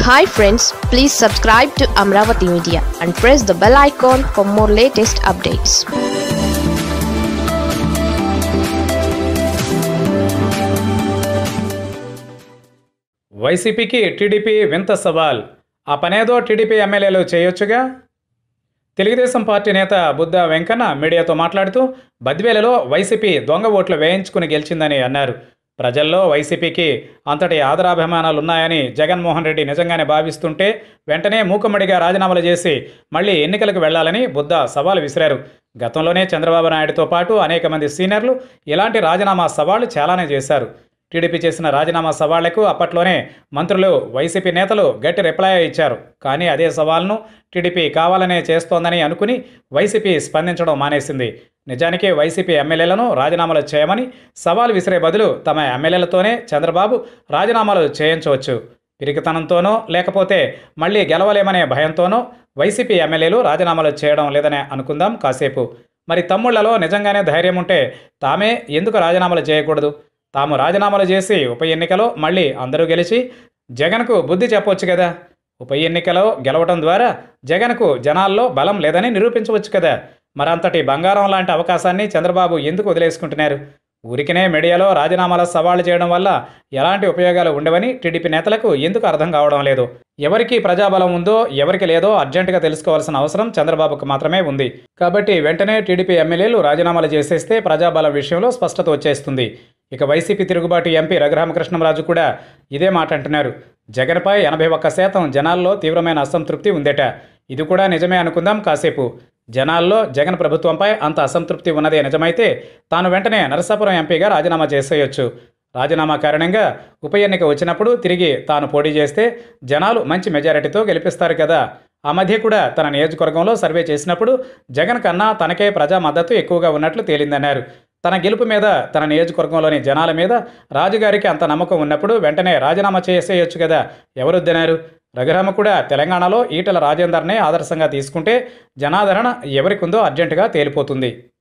hi friends please subscribe to Amaravati media and press the bell icon for more latest updates వైసీపీకి TDP వింత సవాల్ ఆ పనేదో TDP ఎమ్మెల్యేలు చేయొచ్చుగా తెలుగుదేశం పార్టీ నేత బుద్ధ వెంకన్న మీడియాతో మాట్లాడుతూ బద్వేలలో వైసీపీ దొంగ ఓట్లు వేయించుకుని గెలిచిందని అన్నారు ప్రజల్లో వైసీపీకి అంతటి ఆదరాభిమానాలు ఉన్నాయని జగన్మోహన్ రెడ్డి నిజంగానే భావిస్తుంటే వెంటనే మూకుమ్మడిగా రాజీనామాలు చేసి మళ్ళీ ఎన్నికలకు వెళ్లాలని బుద్ధ సవాల్ విసిరారు గతంలోనే చంద్రబాబు నాయుడుతో పాటు అనేక మంది సీనియర్లు ఇలాంటి రాజీనామా సవాళ్లు చాలానే చేశారు టీడీపీ చేసిన రాజీనామా సవాళ్లకు అప్పట్లోనే మంత్రులు వైసీపీ నేతలు గట్టి రిప్లై ఇచ్చారు కానీ అదే సవాల్ను టీడీపీ కావాలనే చేస్తోందని అనుకుని వైసీపీ స్పందించడం మానేసింది నిజానికి వైసీపీ ఎమ్మెల్యేలను రాజీనామాలు చేయమని సవాల్ విసిరే బదులు తమ ఎమ్మెల్యేలతోనే చంద్రబాబు రాజీనామాలు చేయించవచ్చు పిరికితనంతోనో లేకపోతే మళ్ళీ గెలవలేమనే భయంతోనో వైసీపీ ఎమ్మెల్యేలు రాజీనామాలు చేయడం లేదనే అనుకుందాం కాసేపు మరి తమ్ముళ్లలో నిజంగానే ధైర్యం ఉంటే తామే ఎందుకు రాజీనామాలు చేయకూడదు తాము రాజీనామాలు చేసి ఉప ఎన్నికలో మళ్ళీ అందరూ గెలిచి జగన్కు బుద్ధి చెప్పవచ్చు కదా ఉప ఎన్నికలో గెలవడం ద్వారా జగన్కు జనాల్లో బలం లేదని నిరూపించవచ్చు కదా మరంతటి బంగారం లాంటి అవకాశాన్ని చంద్రబాబు ఎందుకు వదిలేసుకుంటున్నారు ఊరికినే మీడియాలో రాజీనామాల సవాళ్లు చేయడం వల్ల ఎలాంటి ఉపయోగాలు ఉండవని టీడీపీ నేతలకు ఎందుకు అర్థం కావడం లేదు ఎవరికి ప్రజాబలం ఉందో ఎవరికి లేదో అర్జెంటుగా తెలుసుకోవాల్సిన అవసరం చంద్రబాబుకు మాత్రమే ఉంది కాబట్టి వెంటనే టీడీపీ ఎమ్మెల్యేలు రాజీనామాలు చేసేస్తే ప్రజాబలం విషయంలో స్పష్టత వచ్చేస్తుంది ఇక వైసీపీ తిరుగుబాటు ఎంపీ రఘురామకృష్ణంరాజు కూడా ఇదే మాట అంటున్నారు జగన్పై ఎనభై ఒక్క శాతం జనాల్లో తీవ్రమైన అసంతృప్తి ఉందట ఇది కూడా నిజమే అనుకుందాం కాసేపు జనాల్లో జగన్ ప్రభుత్వంపై అంత అసంతృప్తి ఉన్నదే నిజమైతే తాను వెంటనే నరసాపురం ఎంపీగా రాజీనామా చేసేయొచ్చు రాజీనామా కారణంగా ఉప ఎన్నిక వచ్చినప్పుడు తిరిగి తాను పోటీ చేస్తే జనాలు మంచి మెజారిటీతో గెలిపిస్తారు కదా ఆ మధ్య కూడా తన నియోజకవర్గంలో సర్వే చేసినప్పుడు జగన్ కన్నా తనకే ప్రజా మద్దతు ఎక్కువగా ఉన్నట్లు తేలిందన్నారు తన గెలుపు మీద తన నియోజకవర్గంలోని జనాల మీద రాజుగారికి అంత నమ్మకం ఉన్నప్పుడు వెంటనే రాజీనామా చేసేయొచ్చు కదా ఎవరొద్దన్నారు రఘురామ కూడా తెలంగాణలో ఈటల రాజేందర్నే ఆదర్శంగా తీసుకుంటే జనాదరణ ఎవరికుందో అర్జెంటుగా తేలిపోతుంది